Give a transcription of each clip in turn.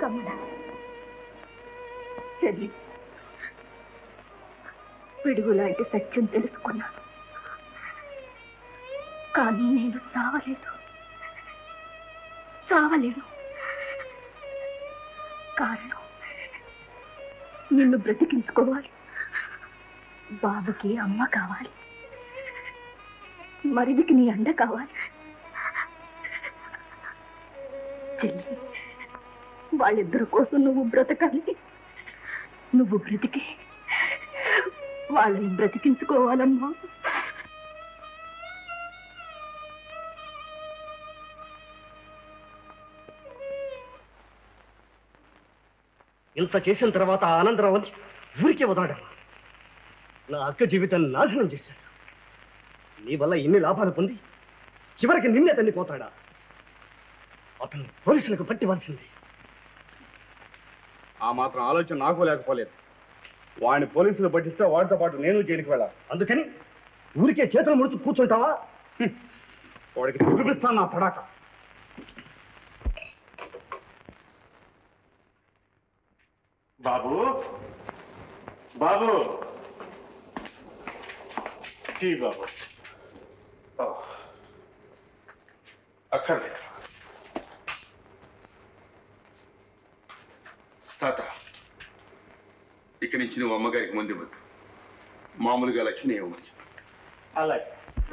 కమల చెల్లి పిడుగు లాంటి సత్యం తెలుసుకున్నాను కానీ నేను చావలేదు చావలేను కారణం నిన్ను బ్రతికించుకోవాలి బాబుకి అమ్మ కావాలి మరిదికి నీ అండ కావాలి చెల్లి వాళ్ళిద్దరి కోసం నువ్వు బ్రతకాలి నువ్వు బ్రతికి వాళ్ళని బ్రతికించుకోవాలమ్మా ఇంత చేసిన తర్వాత ఆ ఆనందరావుని ఊరికే వదలడమ్మా నా అక్క జీవితాన్ని నాశనం చేశాడు నీ వల్ల ఇన్ని లాభాలు పొంది చివరికి నిన్నే తన్ని పోతాడా అతను పోలీసులకు పట్టివలసింది ఆ మాత్రం ఆలోచన నాకు లేకపోలేదు వాడిని పోలీసులు పట్టిస్తే వాడితో పాటు నేను జైలుకి వెళ్ళాలి అందుకని ఊరికే చేతులు ముడుచు కూర్చుంటావా వాడికి చూపిస్తాను నా పడాక బాబు బాబు టీ బాబు అక్కర్లేదు తాత ఇక నుంచి నువ్వు అమ్మగారికి ముందు ఇవ్వద్దు మామూలుగా లక్ష్మి ఇవ్వమని చెప్పు. అలాగే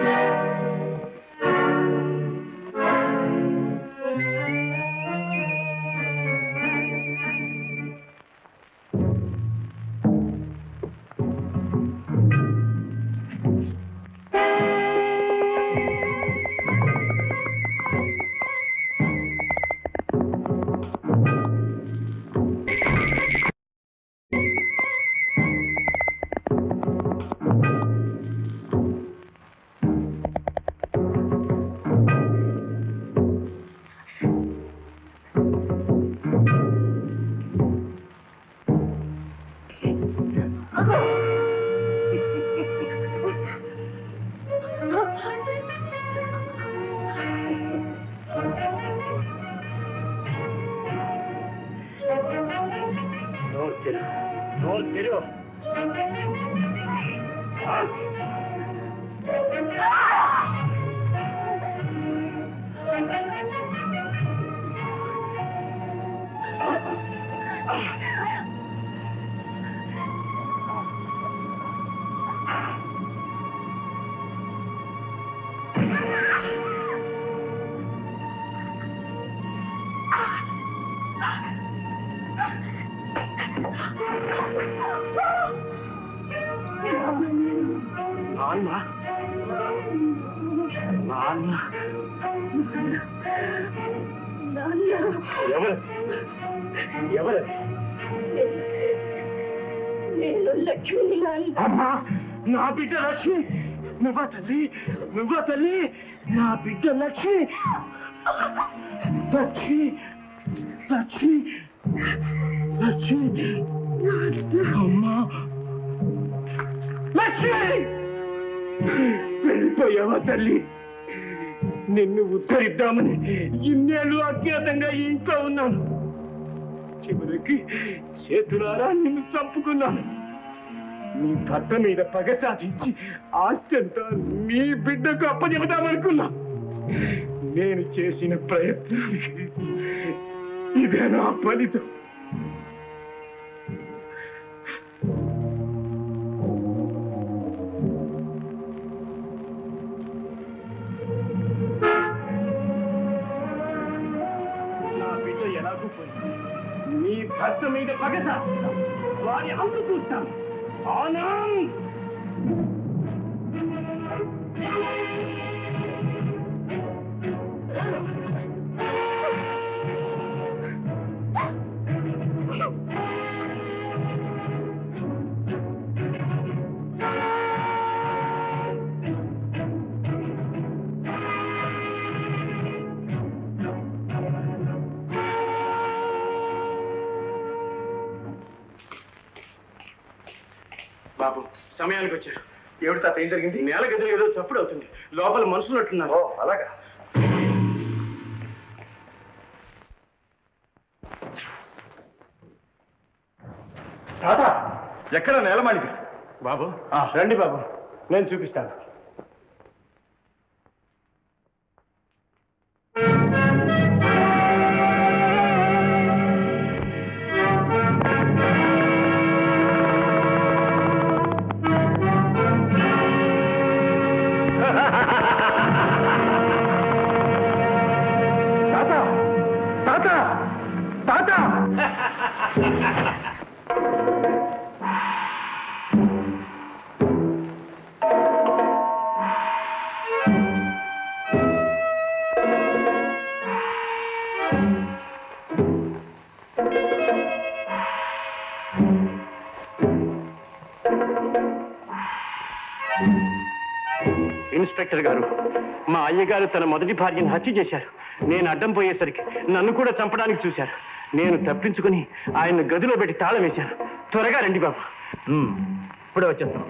నోరు తెరు నోరు తెరు నాన్న నాన్న ఎవరు ఎవరు నేను లక్ష్మిని నాన్న అమ్మా నా బిడ్డ లక్ష్మి నువ్వా తల్లి నువ్వా తల్లి నా బిడ్డ లక్ష్మి లక్ష్మి లక్ష్మి లక్ష్మి అమ్మా లక్ష్మి వెళ్ళిపోయావా తల్లి నిన్ను ఉద్ధరిద్దామని ఇన్నేళ్ళు అజ్ఞాతంగా ఈ ఇంట్లో ఉన్నాను చివరికి చేతులారా నిన్ను చంపుకున్నాను నీ భర్త మీద పగ సాధించి ఆస్తి అంతా నీ బిడ్డకు అప్పచెబుదామనుకున్నా నేను చేసిన ప్రయత్నానికి ఇదే నా ఫలితం నా బిడ్డ ఎలాగూ పోయింది నీ భర్త మీద పగ సాధిస్తాం వారి అందు చూస్తాం ఆనంద్ బాబు సమయానికి వచ్చారు ఏమిటి తాత ఏం జరిగింది నేల గదిలో ఏదో చప్పుడు అవుతుంది లోపల మనుషులుంటున్నారు అలాగా తాత ఎక్కడ నేలమాళిక బాబు రండి బాబు నేను చూపిస్తాను తాత తాత తాత ఇన్స్పెక్టర్ గారు మా అయ్యగారు తన మొదటి భార్యను హత్య చేశారు నేను అడ్డం పోయేసరికి నన్ను కూడా చంపడానికి చూశారు నేను తప్పించుకుని ఆయన గదిలో పెట్టి తాళం వేశాను త్వరగా రండి బాబు ఇప్పుడే వచ్చేస్తాం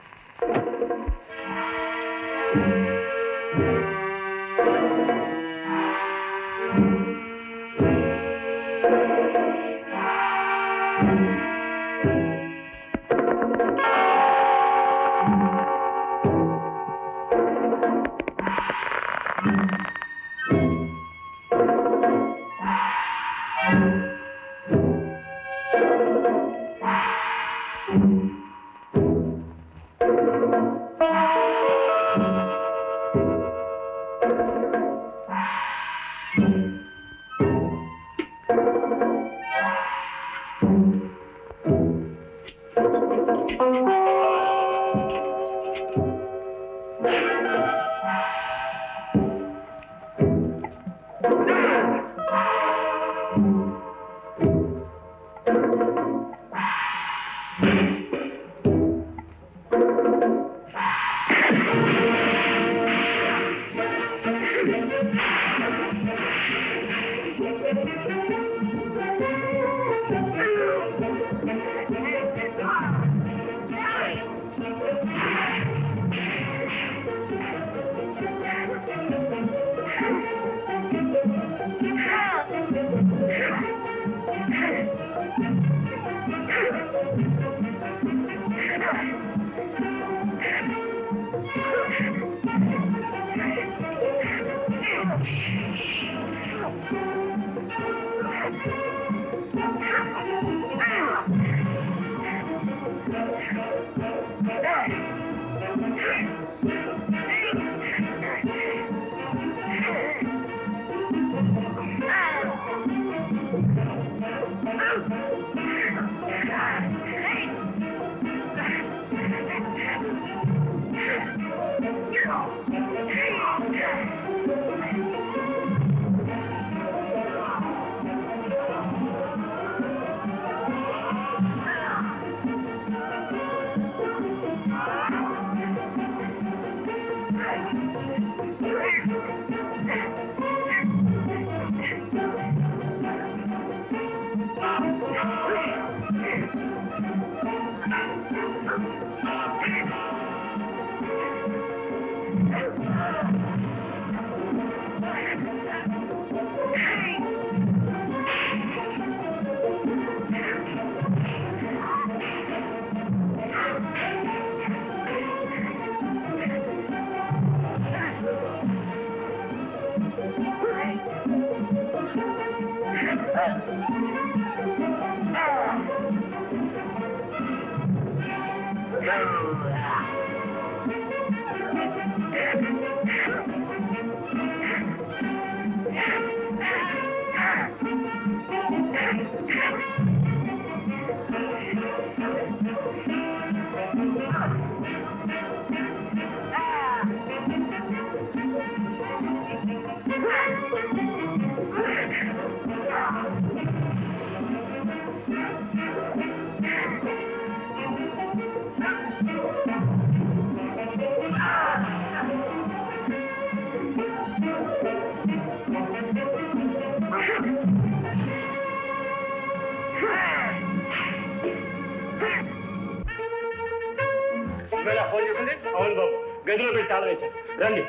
ఇవాళ ఫోన్ చేసింది అవును బాబు గదిలో పెట్టి తాళం వేశాను రండి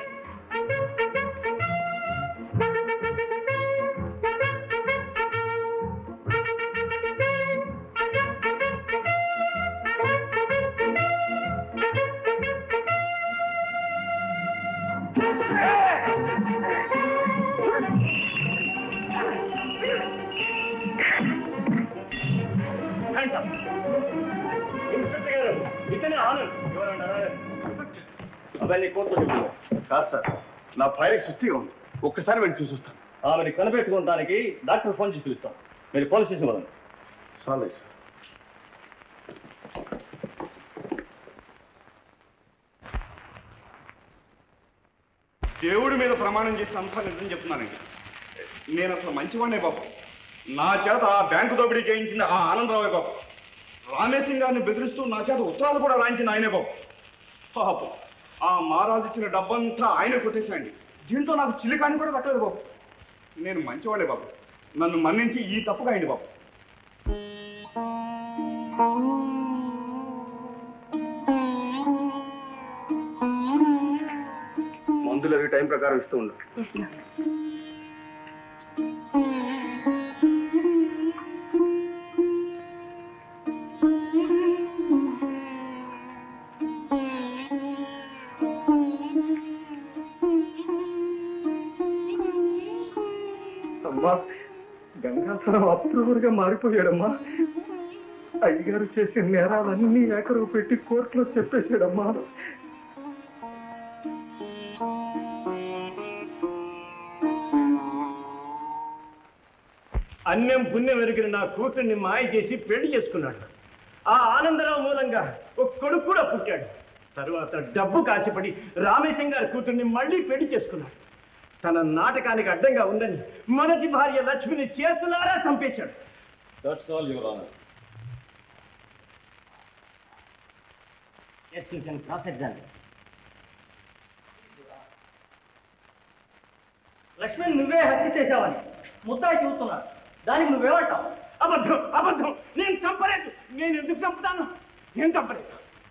అవన్నీ కోర్టులో చెప్తున్నా కాదు సార్ నా భార్యకి సుస్థిగా ఉంది ఒక్కసారి వెళ్ళి చూసి వస్తాను ఆమెని కనిపెట్టుకోవడానికి డాక్టర్ ఫోన్ చేసి పిలుస్తాం మీరు పోలీస్ స్టేషన్ వదండి చాలు సార్ దేవుడి మీద ప్రమాణం చేసి అంతా నిజం చెప్తున్నానండి నేను అసలు మంచివాడినే బాబు నా చేత ఆ బ్యాంకు దోపిడీ చేయించింది ఆ ఆనందరావే బాబు రామేశం గారిని బెదిరిస్తూ నా చేత ఉత్తరాలు కూడా రాయించింది ఆయనే బాబు పాపం ఆ మహారాజు ఇచ్చిన డబ్బంతా ఆయనే కొట్టేశాండి దీంతో నాకు చిలికాని కూడా దక్కలేదు బాబు నేను మంచివాడే బాబు నన్ను మన్నించి ఈ తప్పుగా అయింది బాబు మందులు అవి టైం ప్రకారం ఇస్తూ ఉండు అమ్మా గంగాధరం అప్రూవర్గా మారిపోయాడమ్మా అయ్యగారు చేసిన నేరాలన్నీ ఏకరువు పెట్టి కోర్టులో చెప్పేశాడమ్మా అన్యం పుణ్యం ఎరిగిన నా కూతుర్ని మాయ చేసి పెళ్లి చేసుకున్నాడు ఆ ఆనందరావు మూలంగా ఒక కొడుకు కూడా పుట్టాడు తరువాత డబ్బు కాసిపడి రామేశం గారి కూతుర్ని మళ్ళీ పెళ్లి చేసుకున్నాడు తన నాటకానికి అడ్డంగా ఉందని మొదటి భార్య లక్ష్మిని చేతులారా చంపేశాడు that's all your honour yes you can cross examine Lakshman నువ్వే హత్య చేశావని ముద్దాయి చూస్తున్నాడు దానికి నువ్వేమంటావు అబద్ధం అబద్ధం నేను చంపలేదు నేను ఎందుకు చంపుతాను నేను చంపలేదు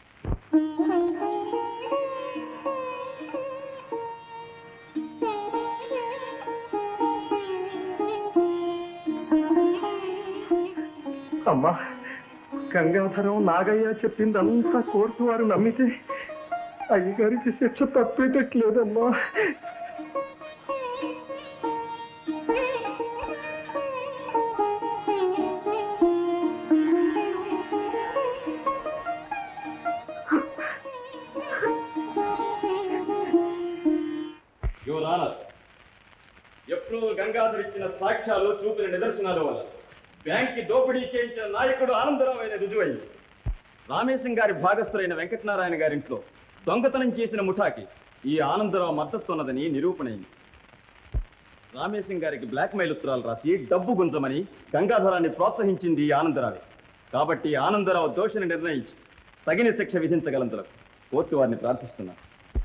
అమ్మా గంగాధరం నాగయ్య చెప్పిందంతా కోర్టు వారు నమ్మితే అయ్యగారికి శిక్ష తప్పేటట్లేదమ్మా యువర్ ఆనర్ ఎప్పుడు గంగాధర్ ఇచ్చిన సాక్ష్యాలు చూపిన నిదర్శనాల వల్ల బ్యాంక్ దోపిడీ చేయించిన నాయకుడు ఆనందరావు అయిన రుజువైంది రామేశం గారి భాగస్థులైన వెంకటనారాయణ గారింట్లో దొంగతనం చేసిన ముఠాకి ఈ ఆనందరావు మద్దతు ఉన్నదని నిరూపణైంది రామేశం గారికి బ్లాక్ మెయిల్ ఉత్తరాలు రాసి డబ్బు గుంజమని గంగాధరాన్ని ప్రోత్సహించింది ఈ ఆనందరావే కాబట్టి ఆనందరావు దోషిని నిర్ణయించి తగిన శిక్ష విధించగలంతలకు కోర్టు వారిని ప్రార్థిస్తున్నారు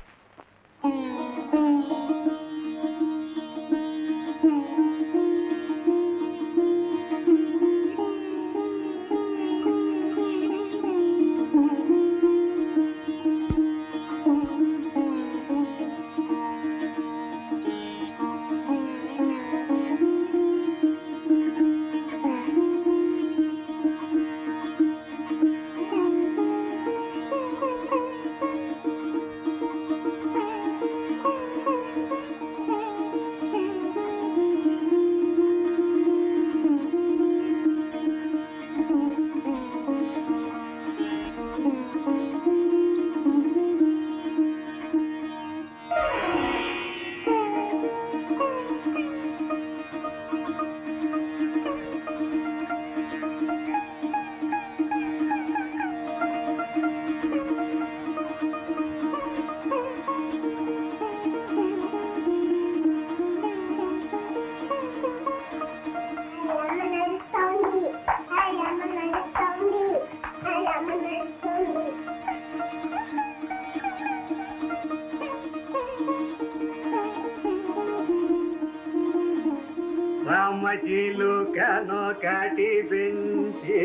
అమ్మ నడుస్తోంది హాయ్ అమ్మ నడుస్తోంది హాయ్ అమ్మ నడుస్తోంది రామజీలు కనో కటి పెంచి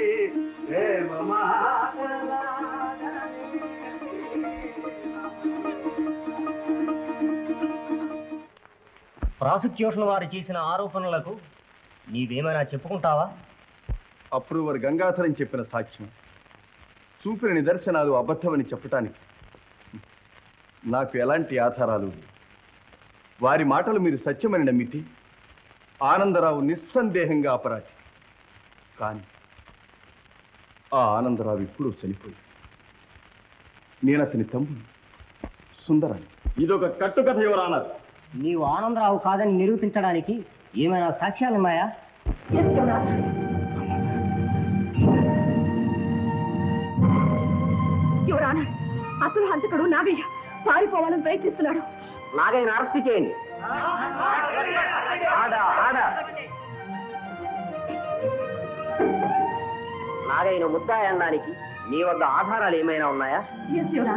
ప్రాసిక్యూషన్ వారు చేసిన ఆరోపణలకు నీవేమైనా చెప్పుకుంటావా అప్రూవర్ గంగాధరం చెప్పిన సాక్ష్యం చూపిన నిదర్శనాలు అబద్ధమని చెప్పటానికి నాకు ఎలాంటి ఆధారాలు లేవు. వారి మాటలు మీరు సత్యమని నమ్మితే ఆనందరావు నిస్సందేహంగా అపరాధి కానీ ఆ ఆనందరావు ఇప్పుడు చనిపోయి నేను అతని తమ్ముడు సుందరాన్ని ఇదొక కట్టుకథ యువరానర్ నీవు ఆనందరావు కాదని నిరూపించడానికి ఏమైనా సాక్ష్యాలున్నాయా ఎస్ యువరాజ్ యువరాణ అసలు హంతకుడు నాగయ్య పారిపోవాలని ప్రయత్నిస్తున్నాడు నాగైన అరెస్ట్ చేయండి ఆడ ఆడ నాగైన ముద్దాయి అనడానికి నీ వద్ద ఆధారాలు ఏమైనా ఉన్నాయా ఎస్ యువరాణ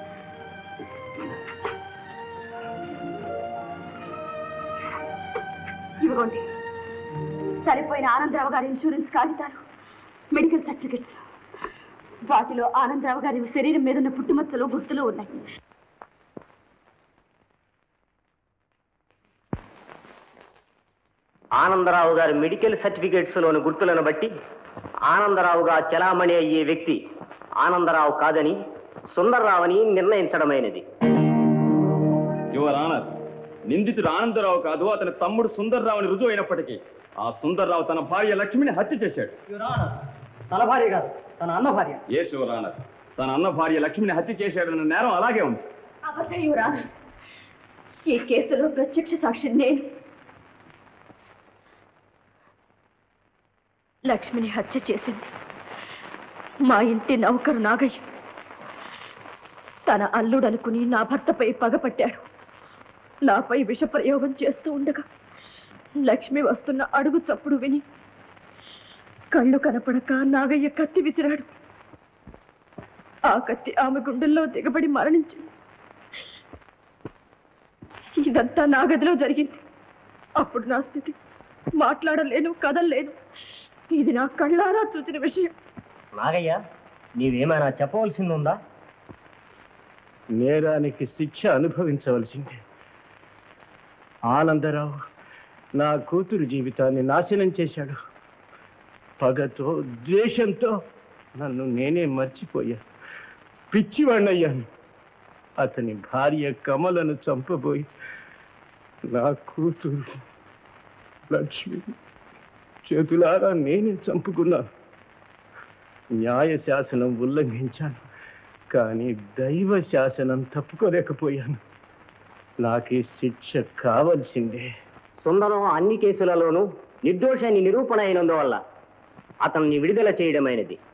ఇవ్వండి సరిపోయిన ఆనందరావు గారి ఇన్సూరెన్స్ కాగితాలు మెడికల్ సర్టిఫికెట్స్ వాటిలో ఆనందరావు గారి శరీరం మీద ఉన్న పుట్టుమచ్చలు గుర్తులు ఉన్నాయి ఆనందరావు గారి మెడికల్ సర్టిఫికేట్స్ లోని గుర్తులను బట్టి ఆనందరావుగా చలామణి అయ్యే వ్యక్తి ఆనందరావు కాదని సుందర్రావుని నిర్ణయించడమైనది యువర్ ఆనర్ నిందితుడు ఆనందరావు కాదు అతని తమ్ముడు సుందర్రావుని రుజువు అయినప్పటికీ ఆ సుందర్రావు తన భార్య లక్ష్మిని హత్య చేశాడు తన భార్య కాదు తన అన్న భార్య ఏ యువర్ ఆనర్ తన అన్న భార్య లక్ష్మిని హత్య చేశాడన్న నేరం అలాగే ఉంది అబద్ధం యువరాణ ఈ కేసులో ప్రత్యక్ష సాక్షి నేను లక్ష్మిని హత్య చేసింది మా ఇంటి నౌకరు నాగయ్య తన అల్లుడనుకుని నా భర్తపై పగపట్టాడు నాపై విష ప్రయోగం చేస్తూ ఉండగా లక్ష్మి వస్తున్న అడుగు చప్పుడు విని కళ్ళు కనపడక నాగయ్య కత్తి విసిరాడు ఆ కత్తి ఆమె గుండెల్లో దిగబడి మరణించింది ఇదంతా నా గదిలో జరిగింది అప్పుడు నా స్థితి మాట్లాడలేను కదలలేను ఇది నా కళ్ళారా చూసిన విషయం నాగయ్య నీవేమైనా చెప్పవలసింది నేరానికి శిక్ష అనుభవించవలసిందే ఆనందరావు నా కూతురు జీవితాన్ని నాశనం చేశాడు పగతో ద్వేషంతో నన్ను నేనే మర్చిపోయా పిచ్చివాణ్ణయ్యాను అతని భార్య కమలను చంపబోయి నా కూతురు లక్ష్మి చేతులారా నేనే చంపుకున్నాను న్యాయ శాసనం ఉల్లంఘించాను కానీ దైవ శాసనం తప్పుకోలేకపోయాను నాకే శిక్ష కావలసిందే సుందరం అన్ని కేసులలోనూ నిర్దోషాన్ని నిరూపణ అయినందువల్ల అతన్ని విడుదల చేయడమైనది